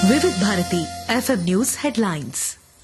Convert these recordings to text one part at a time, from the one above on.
వివిధ Bharati FM news headlines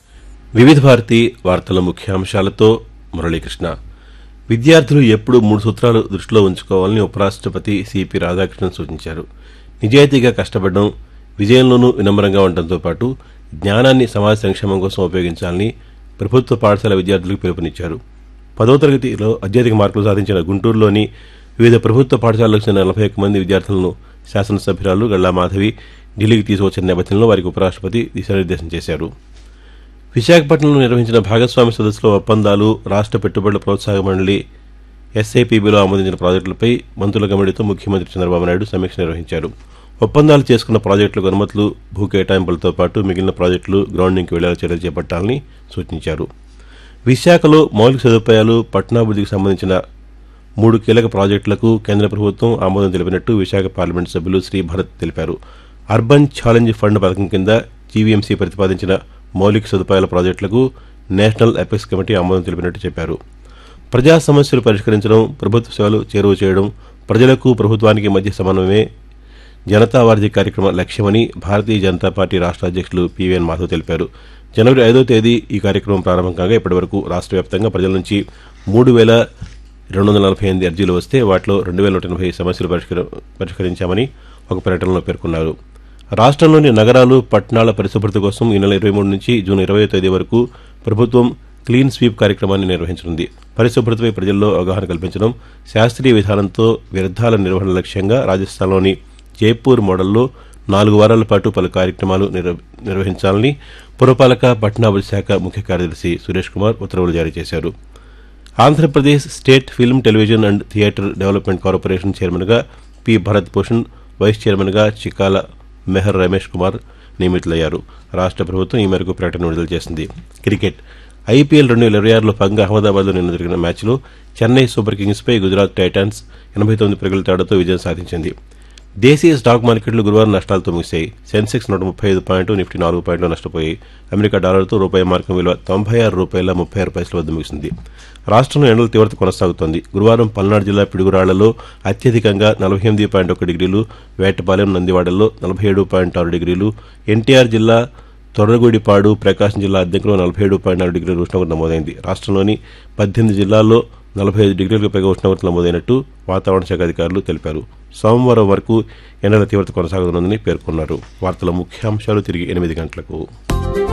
వివిధ భారతి వార్తల ముఖ్యాంశాలతో మురళీకృష్ణ విద్యార్థులు ఎప్పుడూ మూడు సూత్రాలు దృష్టిలో ఉంచుకోవాలని ఉపరాష్ట్రపతి సిపి రాధాకృష్ణన్ సూచించారు నిజాయితీగా కష్టపడడం విజయంలోనూ వినమ్రంగా ఉండటంతో పాటు జ్ఞానాన్ని సమాజ సంక్షేమం కోసం ఉపయోగించాలని ప్రభుత్వ పాఠశాల విద్యార్థులకు పిలుపునిచ్చారు పదో తరగతిలో అత్యధిక మార్కులు సాధించిన గుంటూరులోని వివిధ ప్రభుత్వ పాఠశాలలకు చెందిన నలభై ఒక్క మంది విద్యార్థులను శాసనసభ్యురాలు గల్లా మాధవి ఢిల్లీకి తీసుకొచ్చిన నేపథ్యంలో వారికి ఉపరాష్ట్రపతి దిశానిర్దేశం చేశారు విశాఖపట్నంలో నిర్వహించిన భాగస్వామి సదస్సులో ఒప్పందాలు రాష్ట్ర పెట్టుబడుల ప్రోత్సాహక మండలి ఎస్ఐపిబిలో ఆమోదించిన ప్రాజెక్టులపై మంత్రుల కమిటీతో ముఖ్యమంత్రి చంద్రబాబు నాయుడు సమీక్ష నిర్వహించారు ఒప్పందాలు చేసుకున్న ప్రాజెక్టులకు అనుమతులు భూ కేటాయింపులతో పాటు మిగిలిన ప్రాజెక్టులు గ్రౌండింగ్కి వెళ్లేలా చర్యలు చేపట్టాలని సూచించారు విశాఖలో మౌలిక సదుపాయాలు పట్టణాభివృద్ధికి సంబంధించిన మూడు కీలక ప్రాజెక్టులకు కేంద్ర ప్రభుత్వం ఆమోదం తెలిపినట్టు విశాఖ పార్లమెంట్ సభ్యులు శ్రీ భరత్ తెలిపారు అర్బన్ ఛాలెంజ్ ఫండ్ పథకం కింద జీవీఎంసీ ప్రతిపాదించిన మౌలిక సదుపాయాల ప్రాజెక్టులకు నేషనల్ ఎపెక్స్ కమిటీ ఆమోదం తెలిపినట్టు చెప్పారు ప్రజా సమస్యలు పరిష్కరించడం ప్రభుత్వ సేవలు చేరువ చేయడం ప్రజలకు ప్రభుత్వానికి మధ్య సమన్వయమే జనతా వార్జీ కార్యక్రమ లక్ష్యమని భారతీయ జనతా పార్టీ రాష్ట్ర అధ్యక్షులు పివిఎన్ మాధవ్ తెలిపారు జనవరి ఐదో తేదీ ఈ కార్యక్రమం ప్రారంభం కాగా ఇప్పటివరకు రాష్ట్ర వ్యాప్తంగా ప్రజల నుంచి మూడు వేల రెండు వందల నలభై ఎనిమిది అర్జీలు వస్తే వాటిలో రెండు వేల నూట ఎనభై సమస్యలు పరిష్కర- పరిష్కరించామని ఒక ప్రకటనలో పేర్కొన్నారు రాష్ట్రంలోని నగరాలు పట్టణాల పరిశుభ్రత కోసం ఈ నెల ఇరవై మూడు నుంచి జూన్ ఇరవై తేదీ వరకు ప్రభుత్వం క్లీన్ స్వీప్ కార్యక్రమాన్ని నిర్వహించనుంది పరిశుభ్రతపై ప్రజల్లో అవగాహన కల్పించడం శాస్త్రీయ విధానంతో వ్యర్థాల నిర్వహణ లక్ష్యంగా రాజస్థాన్లోని జైపూర్ మోడల్లో నాలుగు వారాల పాటు పలు కార్యక్రమాలు నిర్వ- నిర్వహించాలని పురపాలక పట్టణాభివృద్ధి శాఖ ముఖ్య కార్యదర్శి సురేష్ కుమార్ ఉత్తర్వులు జారీ చేశారు Andhra Pradesh state film television and theatre development corporation చైర్మన్గా పి భరత్ భూషణ్ వైస్ చైర్మన్గా చికాల మెహర్ రమేష్ కుమార్ నియమితులయ్యారు రాష్ట్ర ప్రభుత్వం ఈ మేరకు ప్రకటన విడుదల చేసింది క్రికెట్ ఐపీఎల్ రెండు వేల ఇరవై ఆరులో భాగంగా అహ్మదాబాద్లో నిన్న జరిగిన మ్యాచ్లో చెన్నై సూపర్ కింగ్స్పై గుజరాత్ టైటాన్స్ ఎనభై తొమ్మిది పరుగుల తేడాతో విజయం సాధించింది దేశీయ స్టాక్ మార్కెట్లు గురువారం నష్టాలతో ముగిశాయి సెన్సెక్స్ నూట ముప్పై ఐదు పాయింట్లు నిఫ్టీ నాలుగు పాయింట్లు నష్టపోయాయి అమెరికా డాలర్తో రూపాయి మార్కం విలువ తొంభై ఆరు రూపాయల ముప్పై ఆరు పైసల వద్ద ముగిసింది రాష్ట్రంలో ఎండల తీవ్రత కొనసాగుతోంది గురువారం పల్నాడు జిల్లా పిడుగురాళ్లలో అత్యధికంగా నలభై ఎనిమిది పాయింట్ ఒక డిగ్రీలు వేటపాలెం నందివాడల్లో నలభై ఏడు పాయింట్ ఆరు డిగ్రీలు ఎన్టీఆర్ జిల్లా తొర్రగూడిపాడు ప్రకాశం జిల్లా అద్దెంకులో నలభై ఏడు పాయింట్ నాలుగు డిగ్రీల ఉష్ణోగ్రత నమోదైంది రాష్ట్రంలోని పద్దెనిమిది జిల్లాల్లో నలభై ఐదు డిగ్రీలకు పైగా ఉష్ణోగ్రత నమోదైనట్టు వాతావరణ శాఖ అధికారులు తెలిపారు సోమవారం వరకు ఎండల తీవ్రత కొనసాగుతుందని పేర్కొన్నారు వార్తల ముఖ్యాంశాలు తిరిగి ఎనిమిది గంటలకు